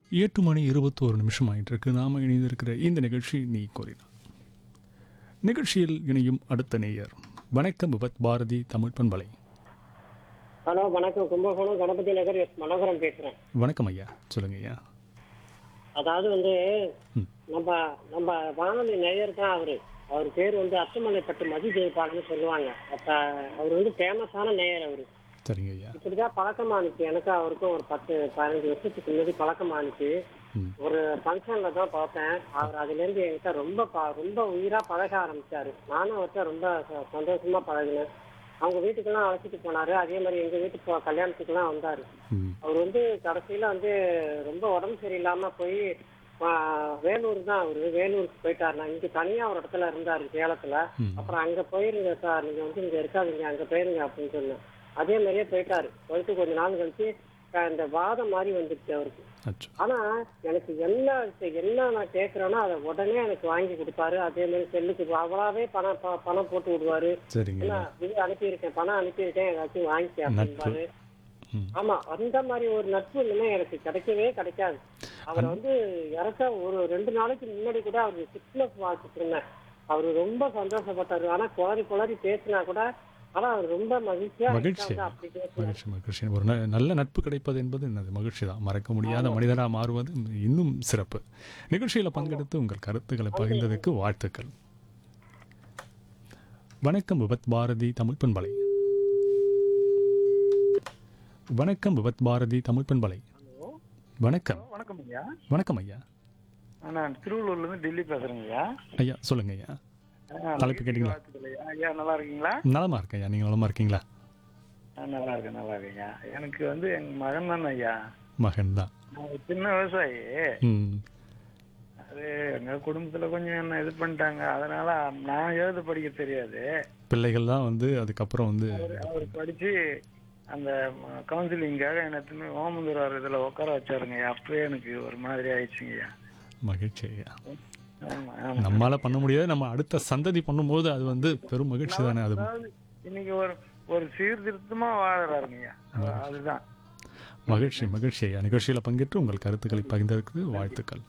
எட்டு மணி இருபத்தோரு நிமிஷம் ஆயிட்டு இருக்கு நாம இணைந்திருக்கிற இந்த நிகழ்ச்சி நீ கோரினார் நிகழ்ச்சியில் இணையும் அடுத்த நேயர் வணக்கம் விபத் பாரதி தமிழ் பண்பலை ஹலோ வணக்கம் கும்பகோணம் கணபதி நகர் எஸ் மனோகரன் பேசுறேன் வணக்கம் ஐயா சொல்லுங்க ஐயா அதாவது வந்து ம். நம்ம நம்ம வானொலி நேயர் தான் அவரு அவர் பேர் வந்து அத்துமலைப்பட்டு மதி ஜெயபாலன்னு சொல்லுவாங்க அப்ப அவர் வந்து ஃபேமஸான நேயர் அவரு சரிங்க ஐயா இப்படிதான் பழக்கமானுச்சு எனக்கு அவருக்கும் ஒரு பத்து பதினஞ்சு வருஷத்துக்கு முன்னாடி பழக்கமானுச்சு ம் ஒரு ஃபங்க்ஷன்ல தான் பார்த்தேன் அவர் அதுல இருந்து என்கிட்ட ரொம்ப ப- ரொம்ப உயிரா பழக ஆரம்பிச்சாரு நானும் அவர்கிட்ட ரொம்ப ச- சந்தோஷமா பழகினேன் அவங்க வீட்டுக்கெல்லாம் அழைச்சிட்டு போனாரு அதே மாதிரி எங்க வீட்டுக்கு போ- கல்யாணத்துக்குலாம் வந்தாரு ம் அவர் வந்து கடைசியில வந்து ரொம்ப உடம்பு சரியில்லாம போய் ஆ, வேலூர் தான் அவரு வேலூருக்கு போயிட்டாரு நான் இங்க தனியா ஒரு இடத்துல இருந்தாரு சேலத்துல ம். அப்புறம் அங்க போயிருங்க சார் நீங்க வந்து இங்க இருக்காதீங்க அங்க போயிருங்க அப்படின்னு சொன்னேன் அதே மாதிரியே போயிட்டாரு போயிட்டு கொஞ்ச நாள் கழிச்சு ஆ, இந்த வாதம் மாதிரி வந்துருச்சு அவருக்கு அச்சோ ஆனா எனக்கு என்ன என்ன நான் கேக்குறேனோ அதை உடனே எனக்கு வாங்கி கொடுப்பாரு அதே மாதிரி செல்லுக்கு அவளாவே பணம் ப- பணம் போட்டு விடுவாரு சரிங்க என்ன ஐயா இது அனுப்பியிருக்கேன் பணம் அனுப்பியிருக்கேன் ஏதாச்சும் வாங்கிக்க அப்படின்பாரு ம் ஆமா அந்த மாதிரி ஒரு நட்பு இனிமே எனக்கு கிடைக்கவே கிடைக்காது அவரை வந்து இறக்க ஒரு ரெண்டு நாளைக்கு முன்னாடி கூட அவர் சிக்னஸ் வாசிட்டு இருந்தேன் அவரு ரொம்ப சந்தோஷப்பட்டாரு ஆனா குளறி குளறி பேசினா கூட ஆனா அவர் ரொம்ப மகிழ்ச்சியா மகிழ்ச்சி இருக்காங்க அப்படி பேசினாரு மகிழ்ச்சி மகிழ்ச்சி ஒரு ந- நல்ல நட்பு கிடைப்பது என்பது என்னது மகிழ்ச்சி தான் மறக்க முடியாத மனிதனாக மாறுவது இன்னும் சிறப்பு நிகழ்ச்சியில் பங்கெடுத்து உங்கள் கருத்துக்களை பகிர்ந்ததுக்கு வாழ்த்துக்கள் வணக்கம் விபத் பாரதி தமிழ் பண்பலை வணக்கம் விபத் பாரதி தமிழ் பண்பலை வணக்கம் வணக்கம் ஐயா வணக்கம் ஐயா நான் திருவள்ளூர்ல இருந்து டெல்லி பேசுறேங்க ஐயா ஐயா சொல்லுங்க ஐயா ஆ, தலைப்பு கேட்டீங்களா? வாழ்த்துக்கள் ஐயா. ஐயா நல்லா இருக்கீங்களா நலமா இருக்கேன் ஐயா நீங்கள் நலமா இருக்கீங்களா ஆ, நல்லா இருக்கேன் நல்லா இருக்கேன் ஐயா எனக்கு வந்து எங்க மகன் தானே ஐயா மகன் தான் நான் ஒரு சின்ன விவசாயி ம் அது எங்க குடும்பத்துல கொஞ்சம் என்ன இது பண்ணிட்டாங்க அதனால நான் எழுத படிக்க தெரியாது பிள்ளைகள் தான் வந்து அதுக்கப்புறம் வந்து அவர் படிச்சு அந்த கவுன்சிலிங்காக என்ன திரும்பி ஓமந்தூரார் இதுல உட்கார வச்சாருங்க ஐயா அப்பவே எனக்கு ஒரு மாதிரி ஆயிடுச்சுங்க ஐயா மகிழ்ச்சி ஐயா ஆமா ஆமா நம்மால பண்ண முடியாது நம்ம அடுத்த சந்ததி பண்ணும்போது அது வந்து பெரும் மகிழ்ச்சி தானே அது அதாவது இன்னைக்கு ஒரு ஒரு சீர்திருத்தமா வாழறாருங்க ஐயா அது- அதுதான் மகிழ்ச்சி மகிழ்ச்சி ஐயா நிகழ்ச்சியில் பங்கேற்று உங்கள் கருத்துக்களை பகிர்ந்ததற்கு வாழ்த்துக்கள்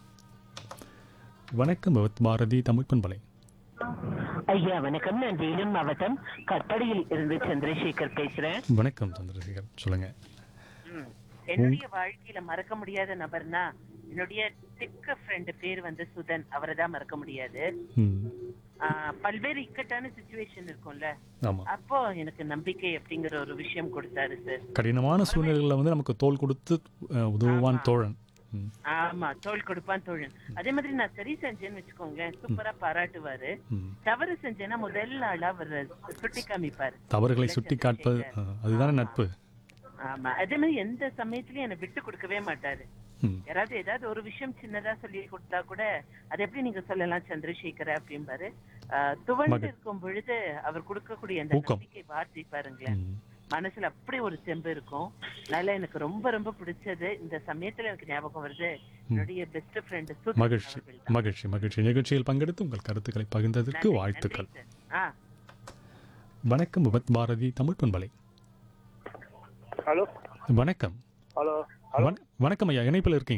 வணக்கம் பகவத் பாரதி தமிழ் பண்பலை ஐயா வணக்கம் நான் வேலூர் மாவட்டம் கற்படியில் இருந்து சந்திரசேகர் பேசுறேன் வணக்கம் சந்திரசேகர் சொல்லுங்க என்னுடைய வாழ்க்கையில மறக்க முடியாத நபர்னா என்னுடைய திக்க ஃப்ரெண்ட் பேர் வந்து சுதன் அவரை தான் மறக்க முடியாது ம் ஆஹ் பல்வேறு இக்கட்டான சுச்சுவேஷன் இருக்கும்ல ஆமாம் அப்போ எனக்கு நம்பிக்கை அப்படிங்கிற ஒரு விஷயம் கொடுத்தாரு சார் கடினமான சூழ்நிலைகளில் வந்து நமக்கு தோல் கொடுத்து அஹ், உதவுவான் தோழன் ம் ஆமா தோல் கொடுப்பான் தோழன் அதே மாதிரி நான் சரி செஞ்சேன்னு வச்சுக்கோங்களேன் சூப்பரா பாராட்டுவாரு ம் தவறு செஞ்சேன்னா முதல் ஆளா அவர் சுட்டி காமிப்பாரு தவறுகளை சுட்டி காட்பது அஹ், அதுதானே நட்பு ஆமா அதே மாதிரி எந்த சமயத்திலயும் என்னை விட்டு கொடுக்கவே மாட்டாரு ம் யாராவது ஏதாவது ஒரு விஷயம் சின்னதா சொல்லி கொடுத்தா கூட அது எப்படி நீங்க சொல்லலாம் சந்திரசேகர அப்படிம்பாரு ஆஹ் துவண்டு மகிழ். இருக்கும் பொழுது அவர் கொடுக்கக்கூடிய அந்த ஊக்கம். நம்பிக்கை வார்த்தை பாருங்களேன் ம் மனசுல அப்படி ஒரு தெம்பு இருக்கும் அதனால எனக்கு ரொம்ப ரொம்ப பிடிச்சது இந்த சமயத்துல எனக்கு ஞாபகம் வருது என்னுடைய பெஸ்ட் ஃப்ரெண்ட் மகிழ்ச்சி மகிழ்ச்சி மகிழ்ச்சி நிகழ்ச்சியில் பங்கெடுத்து உங்கள் கருத்துக்களை பகிர்ந்ததற்கு வாழ்த்துக்கள் ஆ வணக்கம் விபத் பாரதி தமிழ் பண்பலை ஹலோ வணக்கம் ஹலோ வண- வணக்கம் ஐயா இணைப்பில் இருக்கீங்க